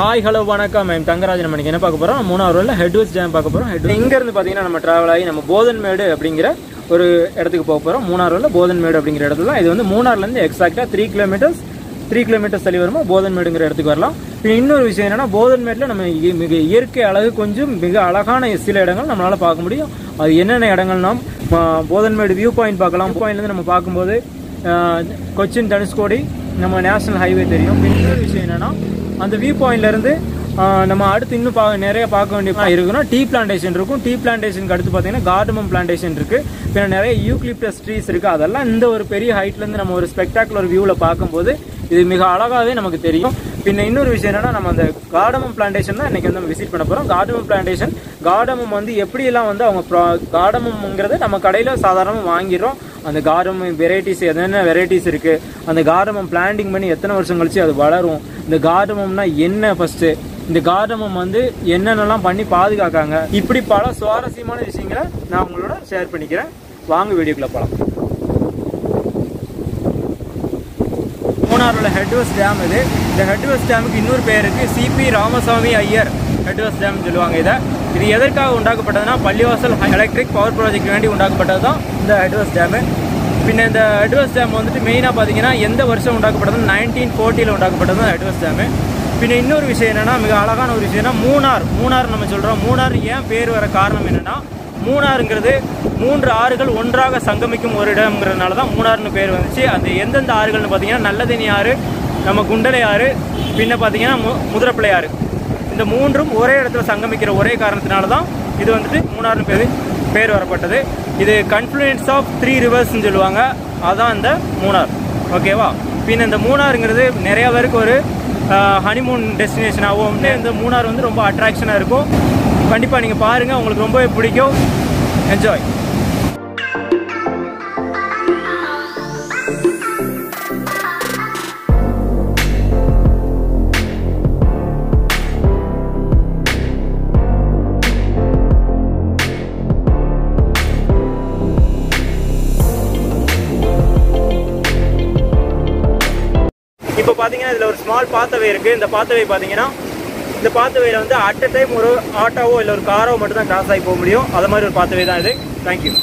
hi hello வணக்கம் ma'am Thangarajan நம்ம இன்னைக்கு என்ன பார்க்க போறோம் மூணாவது ரோல ஹெட்வர்ஸ் டேம் பார்க்க போறோம் ஹெட் இங்க இருந்து பாத்தீங்கன்னா நம்ம டிராவல் ஆகி நம்ம போதன்மேடு அப்படிங்கிற ஒரு இடத்துக்கு போக போறோம் மூணாறு ரோல போதன்மேடு அப்படிங்கிற இடத்துல தான் இது வந்து மூணாறுல இருந்து எக்ஸாக்டா த்ரீ கிலோமீட்டர்ஸ் த்ரீ கிலோமீட்டர்ஸ் தள்ளி வருமா போதன்மேடுங்கிற இடத்துக்கு வரலாம் இப்போ இன்னொரு விஷயம் என்னன்னா போதன்மேட்டில் நம்ம இ- மிக இயற்கை அழகு கொஞ்சம் மிக அழகான சில இடங்கள் நம்மளால பார்க்க முடியும் அது என்னென்ன இடங்கள்னா ஆ, போதன்மேடு வியூ பாயிண்ட் பார்க்கலாம் பாயிண்ட்லேருந்து நம்ம பார்க்கும்போது ஆ, கொச்சின் தனுஷ்கோடி நம்ம நேஷனல் ஹைவே தெரியும் இப்ப இன்னொரு விஷயம் என்னன்னா அந்த வியூ பாயிண்ட்ல இருந்து ஆ, நம்ம அடுத்து இன்னும் பா நிறைய பார்க்க வேண்டிய இருக்குன்னா டீ பிளான்டேஷன் இருக்கும் டீ பிளான்டேஷனுக்கு அடுத்து பார்த்தீங்கன்னா கார்டமம் பிளான்டேஷன் இருக்கு பின்ன நிறைய யூக்லிப்டஸ் ட்ரீஸ் இருக்கு அதெல்லாம் இந்த ஒரு பெரிய ஹைட்ல இருந்து நம்ம ஒரு ஸ்பெக்டாகுலர் வியூவில் பார்க்கும்போது இது மிக அழகாவே நமக்கு தெரியும் பின்ன இன்னொரு விஷயம் என்னன்னா நம்ம அந்த கார்டமம் பிளான்டேஷன் தான் இன்னைக்கு வந்து நம்ம விசிட் பண்ண போறோம் கார்டமம் பிளான்டேஷன் கார்டமம் வந்து எப்படியெல்லாம் வந்து அவங்க கார்டமம்ங்கிறத நம்ம கடையில சாதாரணமாக வாங்கிடுறோம் அந்த கார்டமம் வெரைட்டிஸ் என்னென்ன வெரைட்டிஸ் இருக்கு அந்த கார்டமம் பிளான்டிங் பண்ணி எத்தனை வருஷம் கழிச்சு அது வளரும் இந்த கார்டமம்னா என்ன ஃபர்ஸ்ட் இந்த கார்டமம் வந்து என்னென்னலாம் பண்ணி பாதுகாக்காங்க இப்படி பல சுவாரஸ்யமான விஷயங்களை நான் உங்களோட ஷேர் பண்ணிக்கிறேன் வாங்க வீடியோக்குள்ள போகலாம் மூணாறுல ஹெட்வர்ஸ் டேம் இது இந்த ஹெட்வர்ஸ் டேமுக்கு இன்னொரு பேர் இருக்கு CP Ramaswamy Iyer headworks dam சொல்லுவாங்க இதை இது எதற்காக உண்டாக்கப்பட்டதுன்னா பள்ளிவாசல் எலக்ட்ரிக் பவர் ப்ராஜெக்ட் வேண்டி உண்டாக்கப்பட்டது தான் இந்த ஹெட்வர்ஸ் டேமு பின்ன இந்த ஹெட்வர்ஸ் டேம் வந்துட்டு மெயினாக பார்த்தீங்கன்னா எந்த வருஷம் உண்டாக்கப்பட்டது நைன்டீன் ஃபோர்ட்டியில் உண்டாக்கப்பட்டது தான் ஹெட்வர்ஸ் டேமு பின்ன இன்னொரு விஷயம் என்னன்னா மிக அழகான ஒரு விஷயம்னா மூணார் மூணார் நம்ம சொல்கிறோம் மூணார் ஏன் பேர் வர காரணம் என்னன்னா மூணாறுங்கிறது மூன்று ஆறுகள் ஒன்றாக சங்கமிக்கும் ஒரு இடம்ங்கிறதுனால தான் மூணாறுன்னு பேர் வந்துச்சு அந்த எந்தெந்த ஆறுகள்னு பார்த்தீங்கன்னா நல்லதண்ணி ஆறு நம்ம குண்டலை ஆறு பின்ன பார்த்தீங்கன்னா மு முதிரப்பிள்ளை ஆறு இந்த மூன்றும் ஒரே இடத்துல சங்கமிக்கிற ஒரே காரணத்தினால தான் இது வந்துட்டு மூணாறுன்னு பேர் பேர் வரப்பட்டது இது கன்ஃப்ளூயன்ஸ் ஆஃப் த்ரீ ரிவர்ஸ்னு சொல்லுவாங்க அதான் இந்த மூணார் ஓகேவா பின்ன இந்த மூணாறுங்கிறது நிறைய பேருக்கு ஒரு ஹனிமூன் டெஸ்டினேஷனாகவும் இந்த மூணார் வந்து ரொம்ப அட்ராக்ஷனாக இருக்கும் கண்டிப்பாக நீங்கள் பாருங்கள் உங்களுக்கு ரொம்பவே பிடிக்கும் என்ஜாய் இப்போ பார்த்தீங்கன்னா இதில் ஒரு ஸ்மால் பாத்தவே இருக்குது இந்த பாத்தவே பார்த்தீங்கன்னா இந்த பாத்தவேல வந்து அட் அ டைம் ஒரு ஆட்டோவோ இல்லை ஒரு காரோ மட்டும் தான் கிராஸ் ஆகி போக முடியும் அது மாதிரி ஒரு பாத்தவே தான் இது தேங்க்யூ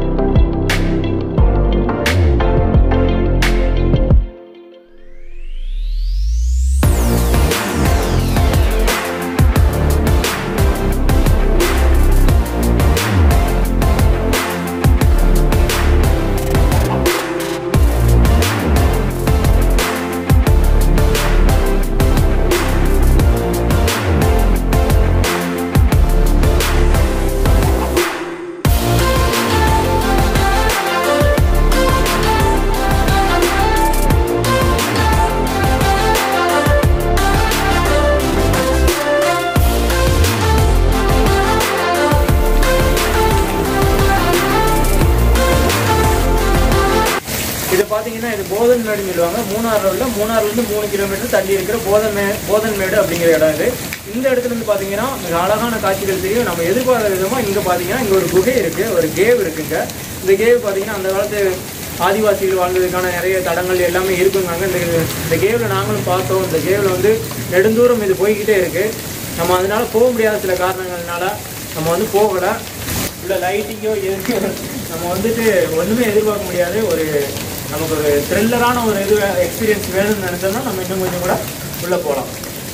இது பார்த்தீங்கன்னா இது போதன்மேடுன்னு சொல்லுவாங்க மூணாறுல உள்ள மூணாறுலேருந்து மூணு கிலோமீட்டர் தள்ளி இருக்கிற போதன்மே போதன்மேடு அப்படிங்கிற இடம் இது இந்த இடத்துல இருந்து பார்த்தீங்கன்னா மிக அழகான காட்சிகள் தெரியும் நம்ம எதிர்பார்த்த விதமாக இங்கே பார்த்தீங்கன்னா இங்கே ஒரு குகை இருக்கு ஒரு கேவ் இருக்குங்க இந்த கேவ் பார்த்தீங்கன்னா அந்த காலத்து ஆதிவாசிகள் வாழ்ந்ததுக்கான நிறைய தடங்கள் எல்லாமே இருக்குங்க இந்த இந்த கேவில் நாங்களும் பார்த்தோம் இந்த கேவில் வந்து நெடுந்தூரம் இது போய்கிட்டே இருக்கு நம்ம அதனால போக முடியாத சில காரணங்கள்னால நம்ம வந்து போகலை உள்ள லைட்டிங்கோ எதுக்கு நம்ம வந்துட்டு ஒன்றுமே எதிர்பார்க்க முடியாது ஒரு நமக்கு ஒரு த்ரில்லரான ஒரு இது எக்ஸ்பீரியன்ஸ் வேணும்னு நினச்சோம்னா நம்ம இன்னும் கொஞ்சம் கூட உள்ளே போகலாம்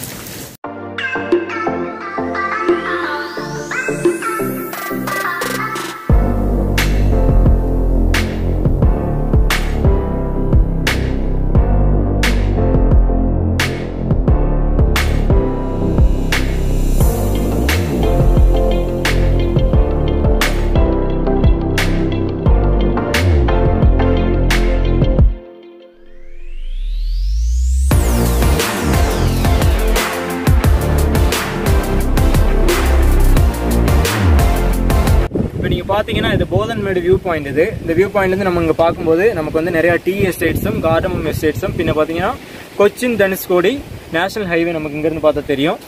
இப்போ நீங்கள் பார்த்தீங்கன்னா இது போதன்மேடு வியூ பாயிண்ட் இது இந்த வியூ பாயிண்ட்லேருந்து நம்ம இங்கே பார்க்கும்போது நமக்கு வந்து நிறையா டீ எஸ்டேட்ஸும் கார்டமம் எஸ்டேட்ஸும் பின்ன பார்த்தீங்கன்னா கொச்சின் தனுஷ்கோடி நேஷனல் ஹைவே நமக்கு இங்கேருந்து பார்த்தா தெரியும்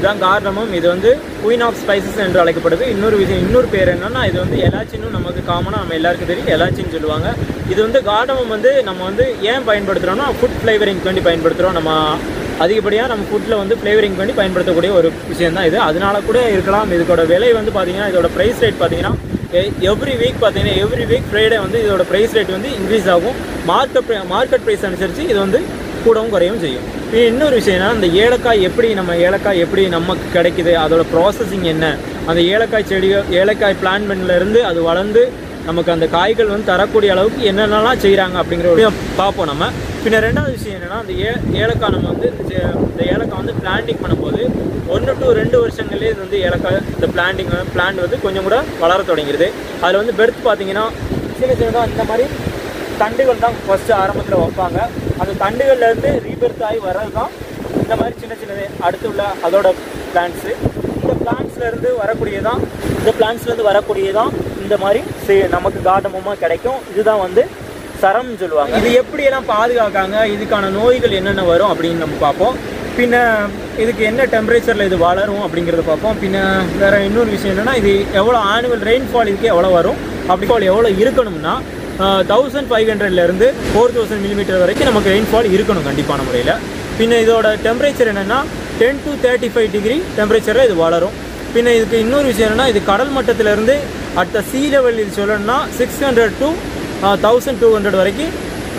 இதுதான் காரணமும் இது வந்து குயின் ஆஃப் ஸ்பைசஸ் என்று அழைக்கப்படுது இன்னொரு விஷயம் இன்னொரு பேர் என்னன்னா இது வந்து எலாச்சின்னு நமக்கு காமனாக நம்ம எல்லாருக்கும் தெரியும் எலாச்சின்னு சொல்லுவாங்க இது வந்து கார்டமும் வந்து நம்ம வந்து ஏன் பயன்படுத்துகிறோம்னா ஃபுட் ஃப்ளேவரிங் வேண்டி பயன்படுத்துகிறோம் நம்ம அதிகப்படியாக நம்ம ஃபுட்டில் வந்து ஃப்ளேவரிங் பண்ணி பயன்படுத்தக்கூடிய ஒரு விஷயம் தான் இது அதனால கூட இருக்கலாம் இதோட விலை வந்து பார்த்தீங்கன்னா இதோட ப்ரைஸ் ரேட் பார்த்தீங்கன்னா எவ்ரி வீக் பார்த்தீங்கன்னா எவ்ரி வீக் ஃப்ரைடே வந்து இதோட ப்ரைஸ் ரேட் வந்து இன்க்ரீஸ் ஆகும் மார்க்கெட் மார்க்கெட் ப்ரைஸ் அனுசரித்து இது வந்து கூடவும் குறையவும் செய்யும் இது இன்னொரு விஷயம் என்னன்னா இந்த ஏலக்காய் எப்படி நம்ம ஏலக்காய் எப்படி நமக்கு கிடைக்குது அதோட ப்ராசஸிங் என்ன அந்த ஏலக்காய் செடிகள் ஏலக்காய் பிளான் பண்ணலேருந்து அது வளர்ந்து நமக்கு அந்த காய்கள் வந்து தரக்கூடிய அளவுக்கு என்னென்னலாம் செய்கிறாங்க அப்படிங்கிற ஒரு விஷயம் பார்ப்போம் நம்ம பின்ன ரெண்டாவது விஷயம் என்னன்னா அந்த ஏ ஏலக்காய் நம்ம வந்து இந்த செ- இந்த ஏலக்காய் வந்து பிளான்டிங் பண்ணும்போது ஒன்று டு ரெண்டு வருஷங்களே இது வந்து ஏலக்காய் இந்த பிளான்டிங் பிளான்ட் வந்து கொஞ்சம் கூட வளர தொடங்கிடுது அதில் வந்து பெர்த் பார்த்தீங்கன்னா சின்ன சின்னதாக இந்த மாதிரி தண்டுகள் தான் ஃபர்ஸ்ட் ஆரம்பத்தில் வைப்பாங்க அந்த தண்டுகள்ல இருந்து ரீபெர்த் ஆகி வர்றது தான் இந்த மாதிரி சின்ன சின்னது அடுத்து உள்ள அதோட பிளான்ட்ஸு இந்த பிளான்ட்ஸ்ல இருந்து வரக்கூடியதான் இந்த பிளான்ட்ஸ்ல இருந்து வரக்கூடியதான் இந்த மாதிரி சே- நமக்கு கார்டமுமா கிடைக்கும் இதுதான் வந்து சரம்னு சொல்லுவாங்க இது எப்படியெல்லாம் பாதுகாக்காங்க இதுக்கான நோய்கள் என்னென்ன வரும் அப்படின்னு நம்ம பார்ப்போம் பின்ன இதுக்கு என்ன டெம்பரேச்சரில் இது வளரும் அப்படிங்கிறத பார்ப்போம் பின்ன வேற இன்னொரு விஷயம் என்னன்னா இது எவ்வளோ ஆனுவல் ரெயின்ஃபால் இதுக்கு எவ்வளோ வரும் அப்படி எவ்வளோ இருக்கணும்னா தௌசண்ட் ஃபைவ் ஹண்ட்ரட்லேருந்து ஃபோர் தௌசண்ட் மில்லிமீட்டர் வரைக்கும் நமக்கு ரெயின்ஃபால் இருக்கணும் கண்டிப்பான முறையில் பின்ன இதோட டெம்பரேச்சர் என்னென்னா ten to thirty five degree டெம்பரேச்சரில் இது வளரும் பின்ன இதுக்கு இன்னொரு விஷயம் என்னென்னா இது கடல் மட்டத்திலேருந்து அட் த சீ லெவல் இது சொல்லணும்னா six hundred to thousand two hundred வரைக்கும்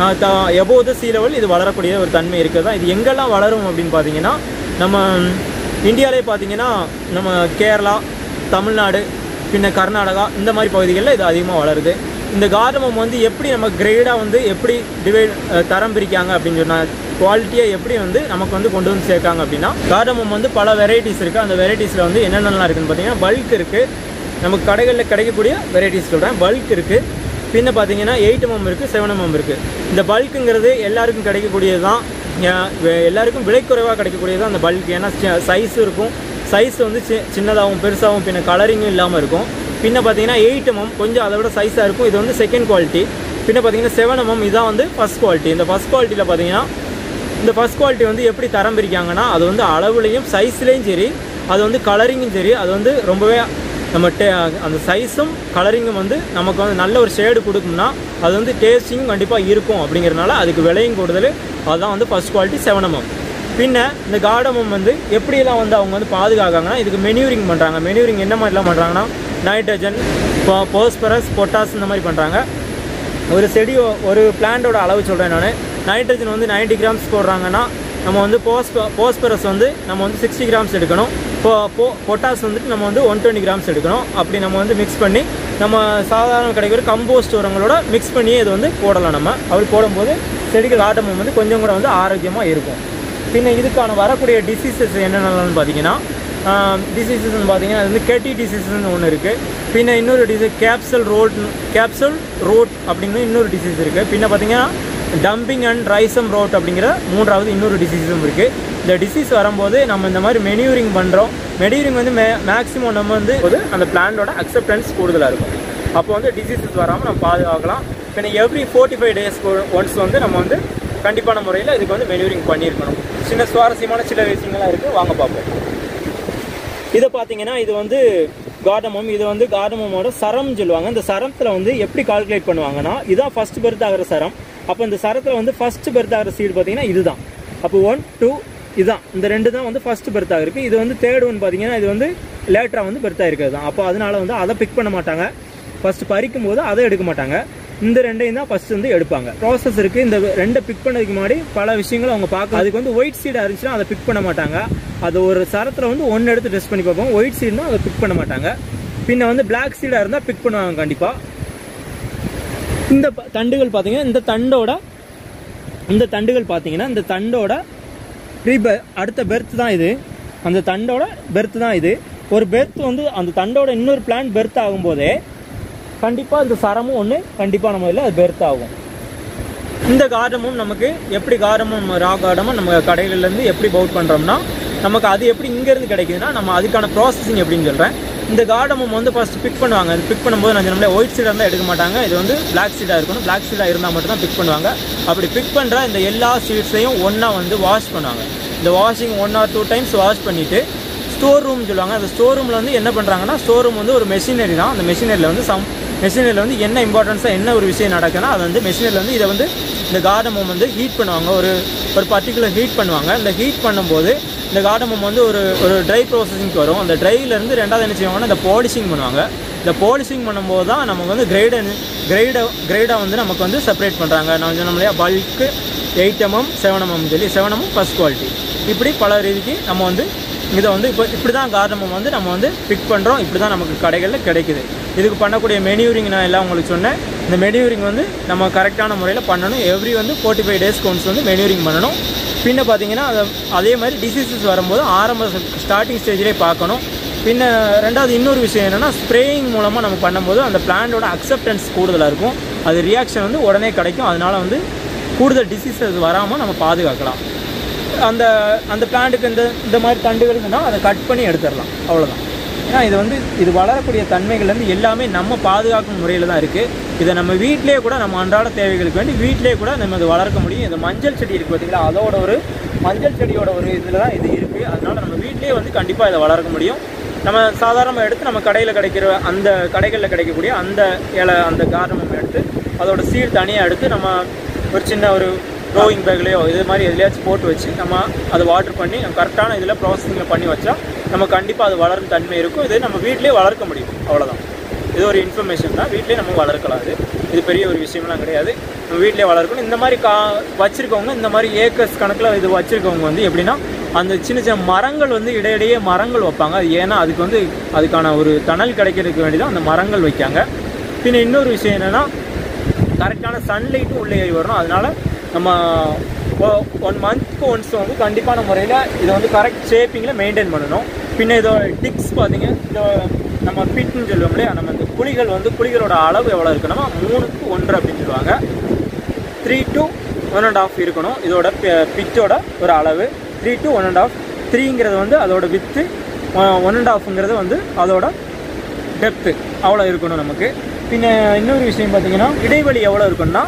எபோவ் த சீ லெவல் இது வளரக்கூடிய ஒரு தன்மை இருக்குது தான் இது எங்கெல்லாம் வளரும் அப்படின்னு பார்த்தீங்கன்னா நம்ம இந்தியாவிலே பார்த்தீங்கன்னா நம்ம கேரளா தமிழ்நாடு பின்ன கர்நாடகா இந்த மாதிரி பகுதிகளில் இது அதிகமாக வளருது இந்த கார்டமம் வந்து எப்படி நம்ம கிரேடாக வந்து எப்படி டிவைட் தரம் பிரிக்காங்க அப்படின்னு சொன்னால் குவாலிட்டியாக எப்படி வந்து நமக்கு வந்து கொண்டு வந்து சேர்க்காங்க அப்படின்னா கார்டமம் வந்து பல வெரைட்டிஸ் இருக்குது அந்த வெரைட்டிஸில் வந்து என்னென்னலாம் இருக்குன்னு பார்த்தீங்கன்னா பல்க் இருக்குது நமக்கு கடைகளில் கிடைக்கக்கூடிய வெரைட்டிஸ் சொல்கிறேன் பல்க் இருக்குது பின்ன பார்த்தீங்கன்னா எயிட் எம்எம் இருக்குது செவன் எம்எம் இருக்குது இந்த பல்க்குங்கிறது எல்லாருக்கும் கிடைக்கக்கூடியது தான் எல்லாருக்கும் விலை குறைவாக கிடைக்கக்கூடியது தான் அந்த பல்க் ஏன்னா சைஸ் இருக்கும் சைஸ் வந்து சி- சின்னதாகவும் பெருசாகவும் பின்ன கலரிங்கும் இல்லாமல் இருக்கும் பின்ன பார்த்தீங்கன்னா எயிட் எம்எம் கொஞ்சம் அதை விட சைஸாக இருக்கும் இது வந்து செகண்ட் குவாலிட்டி பின்ன பார்த்தீங்கன்னா செவன் எம்எம் இதான் வந்து ஃபஸ்ட் குவாலிட்டி இந்த ஃபஸ்ட் குவாலிட்டியில் பார்த்தீங்கன்னா இந்த ஃபஸ்ட் குவாலிட்டி வந்து எப்படி தரம் பிரிக்காங்கன்னா அது வந்து அளவுலையும் சைஸ்லேயும் சரி அது வந்து கலரிங்கும் சரி அது வந்து ரொம்பவே நம்ம டே அந்த சைஸும் கலரிங்கும் வந்து நமக்கு வந்து நல்ல ஒரு ஷேடு கொடுக்கும்னா அது வந்து டேஸ்டிங்கும் கண்டிப்பாக இருக்கும் அப்படிங்கிறனால அதுக்கு விலையும் கூடுதல் அதுதான் வந்து ஃபஸ்ட் குவாலிட்டி செவன் எம்எம் பின்ன இந்த கார்டமம் வந்து எப்படியெல்லாம் வந்து அவங்க வந்து பாதுகாக்காங்கன்னா இதுக்கு மெனியூரிங் பண்ணுறாங்க மெனியூரிங் என்ன மாதிரிலாம் பண்ணுறாங்கன்னா நைட்ரஜன் போஸ்பரஸ் பொட்டாஸ் இந்த மாதிரி பண்ணுறாங்க ஒரு செடி ஒரு பிளான்ட்டோட அளவு சொல்கிறேன் நான் நைட்ரஜன் வந்து 90 கிராம்ஸ் போடுறாங்கன்னா நம்ம வந்து போஸ்ப போஸ்பரஸ் வந்து நம்ம வந்து சிக்ஸ்டி கிராம்ஸ் எடுக்கணும் இப்போ போ பொட்டாஸ் வந்துட்டு நம்ம வந்து ஒன் டுவெண்ட்டி கிராம்ஸ் எடுக்கணும் அப்படி நம்ம வந்து மிக்ஸ் பண்ணி நம்ம சாதாரண கிடைக்கிற கம்போஸ்ட் உரங்களோட மிக்ஸ் பண்ணியே இது வந்து போடலாம் நம்ம அப்படி போடும்போது செடிகள் ஆட்டமும் வந்து கொஞ்சம் கூட வந்து ஆரோக்கியமாக இருக்கும் பின்ன இதுக்கான வரக்கூடிய டிசீசஸ் என்னென்னலாம் பார்த்தீங்கன்னா டிசீசஸ்னு பார்த்தீங்கன்னா அது வந்து கெட்டி டிசீஸ்னு ஒன்று இருக்குது பின்ன இன்னொரு disease capsule rot capsule rot அப்படின்னு இன்னொரு டிசீஸ் இருக்குது பின்ன பார்த்தீங்கன்னா டம்பிங் அண்ட் ரைசம் ரோட் அப்படிங்கிற மூன்றாவது இன்னொரு டிசீஸும் இருக்குது இந்த டிசீஸ் வரும்போது நம்ம இந்த மாதிரி மெனியூரிங் பண்ணுறோம் மெனியூரிங் வந்து மே மேக்ஸிமம் நம்ம வந்து ஒரு அந்த பிளான்டோட அக்செப்டன்ஸ் கூடுதலாக இருக்கும் அப்போ வந்து டிசீசஸ் வராமல் நம்ம பாதுகாக்கலாம் பின்ன every forty five days once வந்து நம்ம வந்து கண்டிப்பான முறையில் இதுக்கு வந்து மெனியூரிங் பண்ணியிருக்கணும் சின்ன சுவாரஸ்யமான சில விஷயங்கள்லாம் இருக்குது வாங்க பார்ப்போம் இதை பார்த்தீங்கன்னா இது வந்து கார்டமம் இது வந்து கார்டமமோட சரம்னு சொல்லுவாங்க இந்த சரத்தில் வந்து எப்படி கால்குலேட் பண்ணுவாங்கன்னா இதான் ஃபர்ஸ்ட் பெர்த் ஆகிற சரம் அப்போ இந்த சரத்தில் வந்து ஃபர்ஸ்ட் பெர்த் ஆகிற சீடு பார்த்தீங்கன்னா இதுதான் அப்போ ஒன் டூ இதுதான் இந்த ரெண்டு தான் வந்து ஃபர்ஸ்ட் பெர்த் ஆகிருக்கு இது வந்து தேர்ட் ஒன் பார்த்தீங்கன்னா இது வந்து லேட்டராக வந்து பெர்த் ஆகிருக்கிறது தான் அப்போ அதனால வந்து அதை பிக் பண்ண மாட்டாங்க ஃபர்ஸ்ட் பறிக்கும் போது அதை எடுக்க மாட்டாங்க இந்த ரெண்டையும் தான் ஃபர்ஸ்ட் வந்து எடுப்பாங்க ப்ராசஸ் இருக்கு இந்த ரெண்டை பிக் பண்ணதுக்கு முன்னாடி பல விஷயங்களை அவங்க பார்க்க அதுக்கு வந்து ஒயிட் சீடாக இருந்துச்சுன்னா அதை பிக் பண்ண மாட்டாங்க அது ஒரு சரத்தில் வந்து ஒன்று எடுத்து டெஸ்ட் பண்ணி பார்ப்போம் ஒயிட் சீடுனா அதை பிக் பண்ண மாட்டாங்க பின்ன வந்து பிளாக் சீடாக இருந்தால் பிக் பண்ணுவாங்க கண்டிப்பாக இந்த ப- தண்டுகள் பார்த்தீங்கன்னா இந்த தண்டோட இந்த தண்டுகள் பார்த்தீங்கன்னா இந்த தண்டோட ரீப அடுத்த பெர்த் தான் இது அந்த தண்டோட பெர்த் தான் இது ஒரு பெர்த் வந்து அந்த தண்டோட இன்னொரு பிளான் பெர்த் ஆகும்போதே கண்டிப்பாக இந்த சரமும் ஒன்று கண்டிப்பாக நம்ம இதில் அது பெர்த் ஆகும் இந்த கார்டமும் நமக்கு எப்படி கார்டமும் ரா கார்டமும் நம்ம கடைகள்லேருந்து எப்படி பவுட் பண்ணுறோம்னா நமக்கு அது எப்படி இங்கேருந்து கிடைக்குதுன்னா நம்ம அதுக்கான ப்ராசஸிங் எப்படின்னு சொல்கிறேன் இந்த கார்டமும் வந்து ஃபர்ஸ்ட் பிக் பண்ணுவாங்க அது பிக் பண்ணும்போது நான் சொன்னேன் ஒயிட் சீடாக இருந்தால் எடுக்க மாட்டாங்க இது வந்து பிளாக் சீடாக இருக்கணும் பிளாக் சீடாக இருந்தால் மட்டும் தான் பிக் பண்ணுவாங்க அப்படி பிக் பண்ணுற இந்த எல்லா சீட்ஸையும் ஒன்றா வந்து வாஷ் பண்ணுவாங்க இந்த washing one or two times wash பண்ணிவிட்டு ஸ்டோர் ரூம் சொல்லுவாங்க அந்த ஸ்டோர் ரூமில் வந்து என்ன பண்ணுறாங்கன்னா ஸ்டோர் ரூம் வந்து ஒரு மெஷினரி தான் அந்த மெஷினரியில் வந்து சம் மெஷினரியில் வந்து என்ன இம்பார்ட்டன்ஸாக என்ன ஒரு விஷயம் நடக்குதுன்னா அது வந்து மெஷினரியில் வந்து இதை வந்து இந்த கார்டமம் வந்து ஹீட் பண்ணுவாங்க ஒரு ஒரு பர்டிகுலர் ஹீட் பண்ணுவாங்க இந்த ஹீட் பண்ணும்போது இந்த கார்டமம் வந்து ஒரு ஒரு ட்ரை ப்ராசஸிங்க்கு வரும் அந்த ட்ரைலேருந்து ரெண்டாவது என்ன செய்வாங்கன்னா இந்த பாலிஷிங் பண்ணுவாங்க இந்த பாலிஷிங் பண்ணும்போது தான் நமக்கு வந்து கிரேடு கிரேடை கிரேடாக வந்து நமக்கு வந்து செப்பரேட் பண்ணுறாங்க நான் சொன்னோம் இல்லையா bulk eight MM seven MM சொல்லி செவன் எம்எம் ஃபஸ்ட் குவாலிட்டி இப்படி பல ரீதிக்கு நம்ம வந்து இதை வந்து இப்போ இப்படி தான் கார்டமம் வந்து நம்ம வந்து பிக் பண்ணுறோம் இப்படி தான் நமக்கு கடைகளில் கிடைக்குது இதுக்கு பண்ணக்கூடிய மெனியூரிங் நான் எல்லாம் உங்களுக்கு சொன்னேன் இந்த மெனியூரிங் வந்து நம்ம கரெக்டான முறையில் பண்ணணும் எவ்ரி வந்து ஃபோர்ட்டி ஃபைவ் டேஸ் ஒன்ஸ் வந்து மெனியூரிங் பண்ணணும் பின்ன பார்த்தீங்கன்னா அதை அதே மாதிரி டிசீசஸ் வரும்போது ஆரம்ப ஸ்டார்டிங் ஸ்டேஜ்லேயே பார்க்கணும் பின்ன ரெண்டாவது இன்னொரு விஷயம் என்னென்னா ஸ்ப்ரேயிங் மூலமாக நம்ம பண்ணும்போது அந்த பிளான்டோட அக்செப்டன்ஸ் கூடுதலாக இருக்கும் அது ரியாக்ஷன் வந்து உடனே கிடைக்கும் அதனால வந்து கூடுதல் டிசீசஸ் வராமல் நம்ம பாதுகாக்கலாம் அந்த அந்த பிளான்ட்டுக்கு இந்த இந்த மாதிரி தண்டுகளுக்குன்னா அதை கட் பண்ணி எடுத்துடலாம் அவ்வளோதான் ஏன்னா இது வந்து இது வளரக்கூடிய தன்மைகள்லேருந்து எல்லாமே நம்ம பாதுகாக்கும் முறையில் தான் இருக்குது இதை நம்ம வீட்டிலேயே கூட நம்ம அன்றாட தேவைகளுக்கு வேண்டி வீட்டிலேயே கூட நம்ம இதை வளர்க்க முடியும் இந்த மஞ்சள் செடி இருக்குது பார்த்தீங்களா அதோட ஒரு மஞ்சள் செடியோட ஒரு இதில் தான் இது இருக்குது அதனால நம்ம வீட்டிலேயே வந்து கண்டிப்பாக இதை வளர்க்க முடியும் நம்ம சாதாரணமாக எடுத்து நம்ம கடையில் கிடைக்கிற அந்த கடைகளில் கிடைக்கக்கூடிய அந்த இலை அந்த காரணம் எடுத்து அதோட சீட் தனியாக எடுத்து நம்ம ஒரு சின்ன ஒரு க்ரோவிங் பேக்லேயோ இது மாதிரி எதுலையாச்சும் போட்டு வச்சு நம்ம அதை வாட்டர் பண்ணி நம்ம கரெக்டான இதில் ப்ராசஸிங்கில் பண்ணி வச்சா நம்ம கண்டிப்பாக அது வளரும் தன்மை இருக்கும் இது நம்ம வீட்டிலேயே வளர்க்க முடியும் அவ்வளோதான் இது ஒரு இன்ஃபர்மேஷன் தான் வீட்டிலே நம்ம வளர்க்கலாம் அது இது பெரிய ஒரு விஷயம்லாம் கிடையாது நம்ம வீட்டிலே வளர்க்கணும் இந்த மாதிரி கா வச்சுருக்கவங்க இந்த மாதிரி ஏக்கர்ஸ் கணக்கில் இது வச்சுருக்கவங்க வந்து எப்படின்னா அந்த சின்ன சின்ன மரங்கள் வந்து இடையிடையே மரங்கள் வைப்பாங்க அது ஏன்னா அதுக்கு வந்து அதுக்கான ஒரு தணல் கிடைக்கிறதுக்கு வேண்டி தான் அந்த மரங்கள் வைக்காங்க பின்ன இன்னொரு விஷயம் என்னென்னா கரெக்டான சன்லைட்டும் உள்ளே ஏறி வரணும் அதனால நம்ம ஒன் மந்த்க்கு ஒன்ஸ் வந்து கண்டிப்பான முறையில் இதை வந்து கரெக்ட் ஷேப்பிங்கில் மெயின்டைன் பண்ணணும் பின்ன இதோட டிக்ஸ் பார்த்தீங்க இதோ நம்ம பிட்னு சொல்லுவோம் இல்லையா நம்ம இந்த குழிகள் வந்து குழிகளோட அளவு எவ்வளோ இருக்குன்னா மூணுக்கு ஒன்று அப்படின்னு சொல்லுவாங்க three to one and half இருக்கணும் இதோட பிச்சோட ஒரு அளவு three to one and half த்ரீங்கிறது வந்து அதோட வித்து ஒன் அண்ட் ஆஃப்ங்கிறது வந்து அதோட டெப்த்து அவ்வளோ இருக்கணும் நமக்கு பின்ன இன்னொரு விஷயம் பார்த்தீங்கன்னா இடைவெளி எவ்வளோ இருக்குன்னா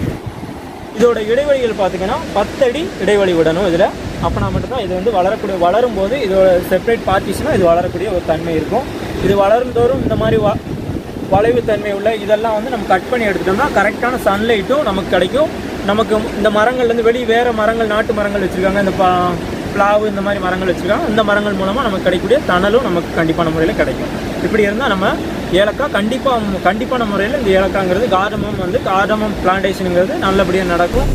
இதோட இடைவெளிகள் பார்த்தீங்கன்னா பத்தடி இடைவெளி விடணும் இதில் அப்போனா மட்டும்தான் இது வந்து வளரக்கூடிய வளரும் போது இதோட செப்பரேட் பார்ட்டிஷனாக இது வளரக்கூடிய ஒரு தன்மை இருக்கும் இது வளரும் தோறும் இந்த மாதிரி வ வளைவு தன்மை உள்ள இதெல்லாம் வந்து நம்ம கட் பண்ணி எடுத்துட்டோம்னா கரெக்டான சன்லைட்டும் நமக்கு கிடைக்கும் நமக்கு இந்த மரங்கள்லேருந்து வெளியே வேறு மரங்கள் நாட்டு மரங்கள் வச்சுருக்காங்க இந்த பா பிளாவு இந்த மாதிரி மரங்கள் வச்சுருக்காங்க இந்த மரங்கள் மூலமாக நமக்கு கிடைக்கக்கூடிய தணலும் நமக்கு கண்டிப்பான முறையில் கிடைக்கும் இப்படி இருந்தால் நம்ம ஏலக்காய் கண்டிப்பாக கண்டிப்பான முறையில் இந்த ஏலக்காங்கிறது கார்டமம் வந்து கார்டமம் பிளான்டேஷனுங்கிறது நல்லபடியாக நடக்கும்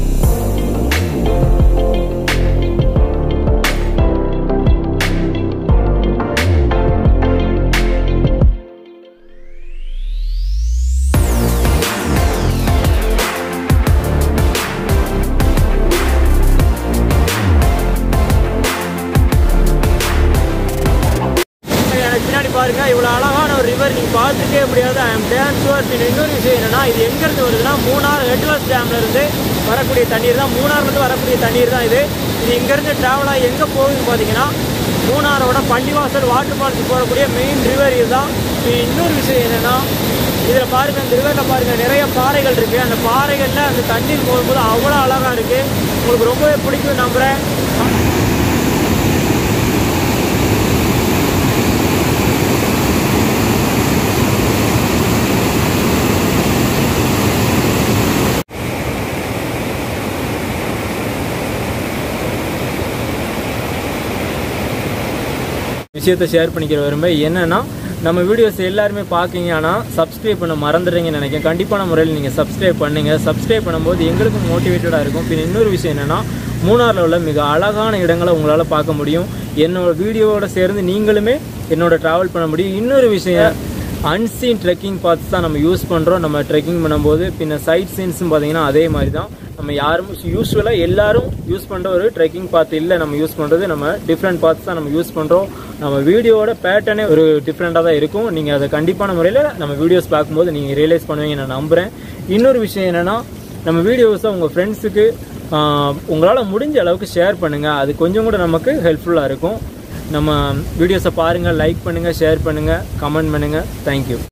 எனக்கு பின்னாடி பாருங்க இவ்வளோ அழகான ஒரு ரிவர் நீங்கள் பார்த்துட்டே முடியாது ஐ எம் டேம் ஷுவர் இன்னொரு விஷயம் என்னன்னா இது எங்கேருந்து வருதுன்னா மூணார் ஹெட்வர்ஸ் டேம்ல இருந்து வரக்கூடிய தண்ணீர் தான் மூணார்லேருந்து வரக்கூடிய தண்ணீர் தான் இது இது இங்கேருந்து ட்ராவல் ஆகி எங்கே போகுதுன்னு பார்த்தீங்கன்னா மூணாரோட பள்ளிவாசல் வாட்டர் பார்க்கு போகக்கூடிய மெயின் ரிவர் இதுதான் இது இன்னொரு விஷயம் என்னன்னா இதில் பாருங்க இந்த ரிவரில் பாருங்க நிறைய பாறைகள் இருக்கு அந்த பாறைகளில் அந்த தண்ணீர் போகும்போது அவ்வளோ அழகாக இருக்கு உங்களுக்கு ரொம்பவே பிடிக்கும் நம்புறேன் விஷயத்தை ஷேர் பண்ணிக்கிற விரும்ப என்னன்னா நம்ம வீடியோஸ் எல்லாருமே பார்க்கீங்க ஆனால் சப்ஸ்கிரைப் பண்ண மறந்துடுறீங்கன்னு நினைக்கிறேன் கண்டிப்பான முறையில் நீங்கள் சப்ஸ்கிரைப் பண்ணுங்க சப்ஸ்கிரைப் பண்ணும்போது எங்களுக்கும் மோட்டிவேட்டடாக இருக்கும் பின் இன்னொரு விஷயம் என்னன்னா மூணாரில் உள்ள மிக அழகான இடங்களை உங்களால் பார்க்க முடியும் என்னோட வீடியோவோட சேர்ந்து நீங்களுமே என்னோட ட்ராவல் பண்ண முடியும் இன்னொரு விஷயம் அன்சீன் ட்ரெக்கிங் பார்த்து தான் நம்ம யூஸ் பண்ணுறோம் நம்ம ட்ரெக்கிங் பண்ணும்போது பின்ன சைட் சீன்ஸும் பார்த்தீங்கன்னா அதே மாதிரி தான் நம்ம யாரும் யூஸ்வலாக எல்லாரும் யூஸ் பண்ணுற ஒரு ட்ரெக்கிங் பாத் இல்லை நம்ம யூஸ் பண்ணுறது நம்ம டிஃப்ரெண்ட் பார்ட்ஸ் தான் நம்ம யூஸ் பண்ணுறோம் நம்ம வீடியோவோட பேட்டர்னே ஒரு டிஃப்ரெண்ட்டாக தான் இருக்கும் நீங்கள் அதை கண்டிப்பான முறையில் நம்ம வீடியோஸ் பார்க்கும்போது நீங்கள் ரியலைஸ் பண்ணுவீங்க நான் நம்புகிறேன் இன்னொரு விஷயம் என்னென்னா நம்ம வீடியோஸை உங்கள் ஃப்ரெண்ட்ஸுக்கு உங்களால் முடிஞ்ச அளவுக்கு ஷேர் பண்ணுங்கள் அது கொஞ்சம் கூட நமக்கு ஹெல்ப்ஃபுல்லாக இருக்கும் நம்ம வீடியோஸை பாருங்கள் லைக் பண்ணுங்கள் ஷேர் பண்ணுங்கள் கமெண்ட் பண்ணுங்கள் தேங்க்யூ